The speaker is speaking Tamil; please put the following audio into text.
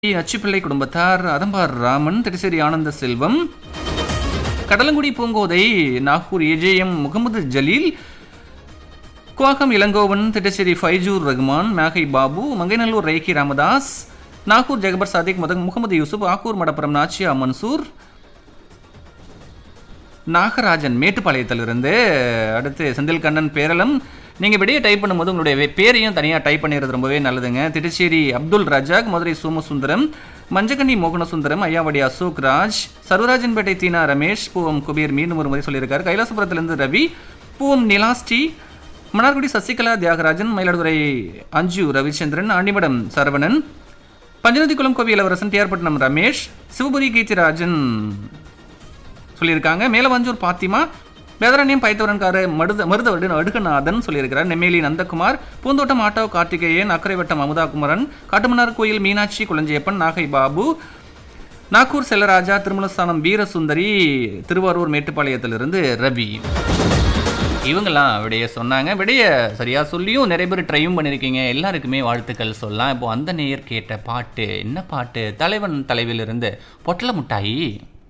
அச்சுப்பிள்ளை குடும்பத்தார் அதம்பார் ராமன் திரிசேரி ஆனந்த செல்வம் கடலங்குடி பூங்கோதை நாகூர் ஏஜேஎம் முகமது ஜலீல் குவாகம் இளங்கோவன் திட்டச்சேரி ஃபைஜூர் ரகுமான் மேகை பாபு மங்கைநல்லூர் ரேக்கி ராமதாஸ் நாகூர் ஜெகபர் சாதிக் முதங் முகமது யூசுப் ஆக்கூர் மடப்புரம் நாச்சியா மன்சூர் நாகராஜன் மேட்டுப்பாளையத்திலிருந்து அடுத்து செந்தில் கண்ணன் பேரளம் நீங்கள் வெளியே டைப் பண்ணும்போது உங்களுடைய வே- பேரையும் தனியாக டைப் பண்ணிடுறது ரொம்பவே நல்லதுங்க திருச்சேரி அப்துல் ரஜாக் மதுரை சோமசுந்தரம் மஞ்சக்கண்ணி மோகனசுந்தரம் ஐயாவடி அசோக் ராஜ் சர்வராஜன்பேட்டை தீனா ரமேஷ் பூவம் குபீர் மீண்டும் ஒரு முறை சொல்லியிருக்காரு கைலாசபுரத்திலிருந்து ரவி பூவம் நிலாஸ்டி மன்னார்குடி சசிகலா தியாகராஜன் மயிலாடுதுறை அஞ்சு ரவிச்சந்திரன் ஆண்டிமடம் சரவணன் பஞ்சநதிக்குளம் கோவி இளவரசன் டிஆர்பட்டினம் ரமேஷ் சிவபுரி கீர்த்திராஜன் சொல்லியிருக்காங்க மேலவஞ்சூர் பாத்திமா வேதரண்யம் பைத்தவரன்கார மருத மருதவருடன் அடுகநாதன் சொல்லியிருக்கிறார் நெம்மேலி நந்தகுமார் பூந்தோட்டம் ஆட்டோ கார்த்திகேயன் அக்கரைவட்டம் அமுதா குமரன் காட்டுமன்னார் கோயில் மீனாட்சி குளஞ்சியப்பன் நாகை பாபு நாக்கூர் செல்லராஜா திருமலஸ்தானம் வீரசுந்தரி திருவாரூர் மேட்டுப்பாளையத்திலிருந்து ரவி இவங்கெல்லாம் விடைய சொன்னாங்க விடைய சரியா சொல்லியும் நிறைய பேர் ட்ரையும் பண்ணியிருக்கீங்க எல்லாருக்குமே வாழ்த்துக்கள் சொல்லலாம் இப்போ அந்த நேயர் கேட்ட பாட்டு என்ன பாட்டு தலைவன் தலைவிலிருந்து பொட்டல முட்டாயி